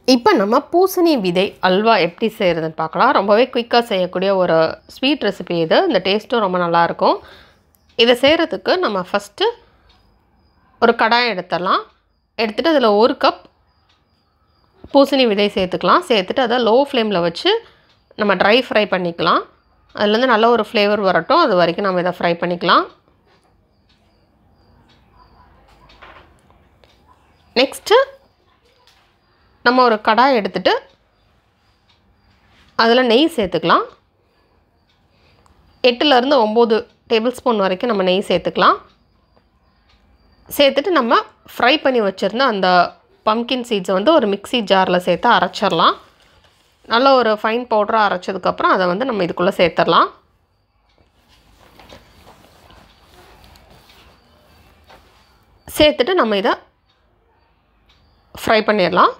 இப்போ நம்ம பூசணி விதை அல்வா எப்படி செய்கிறதுன்னு பார்க்கலாம் ரொம்பவே குயிக்காக செய்யக்கூடிய ஒரு ஸ்வீட் ரெசிபி இது இந்த டேஸ்ட்டும் ரொம்ப நல்லாயிருக்கும் இதை செய்கிறதுக்கு நம்ம ஃபஸ்ட்டு ஒரு கடாய் எடுத்துடலாம் எடுத்துகிட்டு அதில் ஒரு கப் பூசணி விதை சேர்த்துக்கலாம் சேர்த்துட்டு அதை லோ ஃப்ளேமில் வச்சு நம்ம ட்ரை ஃப்ரை பண்ணிக்கலாம் அதுலேருந்து நல்ல ஒரு ஃப்ளேவர் வரட்டும் அது வரைக்கும் நம்ம இதை ஃப்ரை பண்ணிக்கலாம் நெக்ஸ்ட்டு நம்ம ஒரு கடாய் எடுத்துகிட்டு அதில் நெய் சேர்த்துக்கலாம் எட்டுலேருந்து ஒம்பது டேபிள் ஸ்பூன் வரைக்கும் நம்ம நெய் சேர்த்துக்கலாம் சேர்த்துட்டு நம்ம ஃப்ரை பண்ணி வச்சுருந்த அந்த பம்கின் சீட்ஸை வந்து ஒரு மிக்ஸி ஜாரில் சேர்த்து அரைச்சிடலாம் நல்ல ஒரு ஃபைன் பவுடராக அரைச்சதுக்கப்புறம் அதை வந்து நம்ம இதுக்குள்ளே சேர்த்துடலாம் சேர்த்துட்டு நம்ம இதை ஃப்ரை பண்ணிடலாம்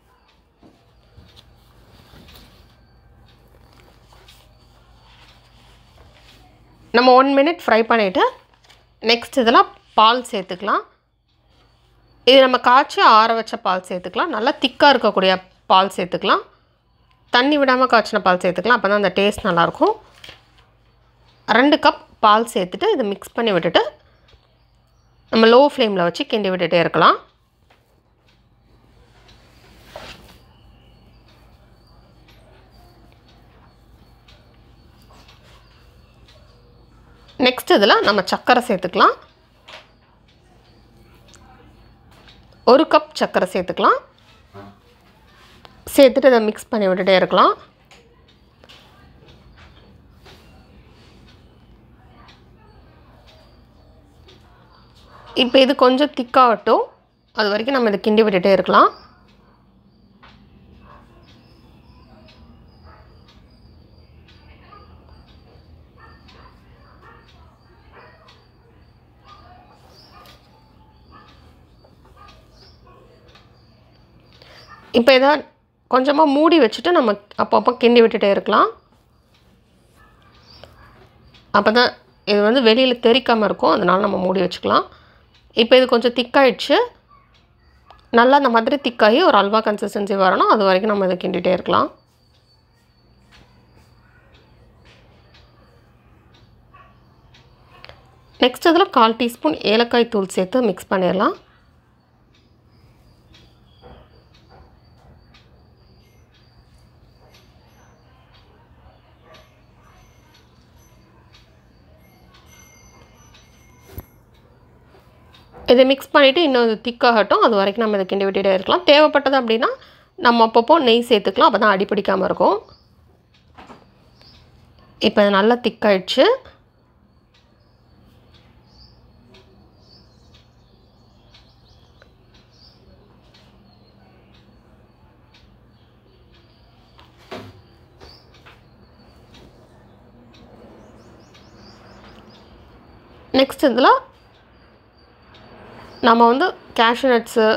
நம்ம ஒன் மினிட் ஃப்ரை பண்ணிவிட்டு நெக்ஸ்ட் இதில் பால் சேர்த்துக்கலாம் இது நம்ம காய்ச்சி ஆற வச்ச பால் சேர்த்துக்கலாம் நல்லா திக்காக இருக்கக்கூடிய பால் சேர்த்துக்கலாம் தண்ணி விடாமல் காய்ச்சின பால் சேர்த்துக்கலாம் அப்போ தான் அந்த டேஸ்ட் நல்லாயிருக்கும் ரெண்டு கப் பால் சேர்த்துட்டு இதை மிக்ஸ் பண்ணி விட்டுட்டு நம்ம லோ ஃப்ளேமில் வச்சு கிண்டி விட்டுட்டே இருக்கலாம் நெக்ஸ்ட் இதில் நம்ம சர்க்கரை சேர்த்துக்கலாம் ஒரு கப் சர்க்கரை சேர்த்துக்கலாம் சேர்த்துட்டு இதை மிக்ஸ் பண்ணி விட்டுட்டே இருக்கலாம் இப்போ இது கொஞ்சம் திக்காகட்டும் அது வரைக்கும் நம்ம இதை கிண்டி விட்டுட்டே இருக்கலாம் இப்போ இதை கொஞ்சமாக மூடி வச்சுட்டு நம்ம அப்பப்போ கிண்டி விட்டுட்டே இருக்கலாம் அப்போ தான் இது வந்து வெளியில் தெறிக்காமல் இருக்கும் அதனால் நம்ம மூடி வச்சுக்கலாம் இப்போ இது கொஞ்சம் திக்காயிடுச்சு நல்லா அந்த மாதிரி திக்காகி ஒரு அல்வா கன்சிஸ்டன்சி வரணும் அது வரைக்கும் நம்ம இதை கிண்டிகிட்டே இருக்கலாம் நெக்ஸ்ட் இதில் கால் டீஸ்பூன் ஏலக்காய் தூள் சேர்த்து மிக்ஸ் பண்ணிடலாம் இதை மிக்ஸ் பண்ணிவிட்டு இன்னும் திக்காகட்டும் அது வரைக்கும் நம்ம இதை கிண்டி விட்டுட்டே இருக்கலாம் தேவைப்பட்டது அப்படின்னா நம்ம அப்பப்போ நெய் சேர்த்துக்கலாம் அப்போ தான் அடிப்பிடிக்காமல் இருக்கும் இப்போ இது நல்லா திக்காயிடுச்சு நெக்ஸ்ட் இதில் நம்ம வந்து கேஷ்யூ நட்ஸு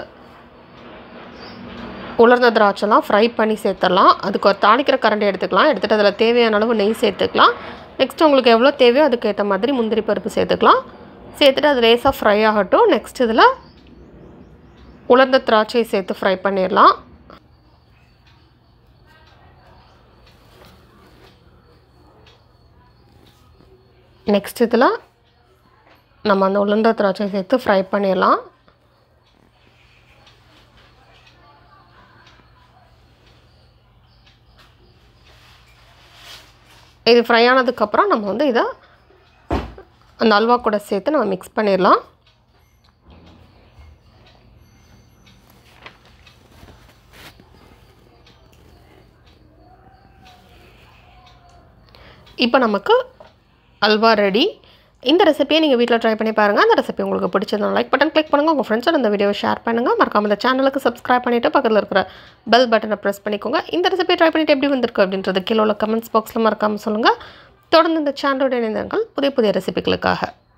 உலர்ந்த திராட்சைலாம் ஃப்ரை பண்ணி சேர்த்துடலாம் அதுக்கு ஒரு தாளிக்கிற கரண்டி எடுத்துக்கலாம் எடுத்துகிட்டு அதில் தேவையான அளவு நெய் சேர்த்துக்கலாம் நெக்ஸ்ட் உங்களுக்கு எவ்வளோ தேவையோ அதுக்கேற்ற மாதிரி முந்திரி பருப்பு சேர்த்துக்கலாம் சேர்த்துட்டு அது லேசாக ஃப்ரை ஆகட்டும் நெக்ஸ்ட் இதில் உலர்ந்த திராட்சை சேர்த்து ஃப்ரை பண்ணிடலாம் நெக்ஸ்ட் இதில் நம்ம அந்த உளுந்த திராட்சை சேர்த்து ஃப்ரை பண்ணிடலாம் இது ஃப்ரை ஆனதுக்கப்புறம் நம்ம வந்து இதை அந்த அல்வா கூட சேர்த்து நம்ம மிக்ஸ் பண்ணிடலாம் இப்போ நமக்கு அல்வா ரெடி இந்த ரெசிபியை நீங்கள் வீட்டில் ட்ரை பண்ணி பாருங்கள் அந்த ரெசிபி உங்களுக்கு பிடிச்சதுனா லைக் பட்டன் கிளிக் பண்ணுங்கள் உங்கள் ஃப்ரெண்ட்ஸோட இந்த வீடியோவை ஷேர் பண்ணுங்கள் மறக்காம இந்த சேனலுக்கு சப்ஸ்கிரைப் பண்ணிவிட்டு பக்கத்தில் இருக்கிற பெல் பட்டனை ப்ரெஸ் பண்ணிக்கோங்க இந்த ரெசிபியை ட்ரை பண்ணிவிட்டு எப்படி வந்திருக்கு அப்படின்றது கீழே உள்ள கமெண்ட்ஸ் பாக்ஸில் மறக்காமல் சொல்லுங்கள் தொடர்ந்து இந்த சேனலோட இணைந்தங்கள் புதிய புதிய ரெசிபிகளுக்காக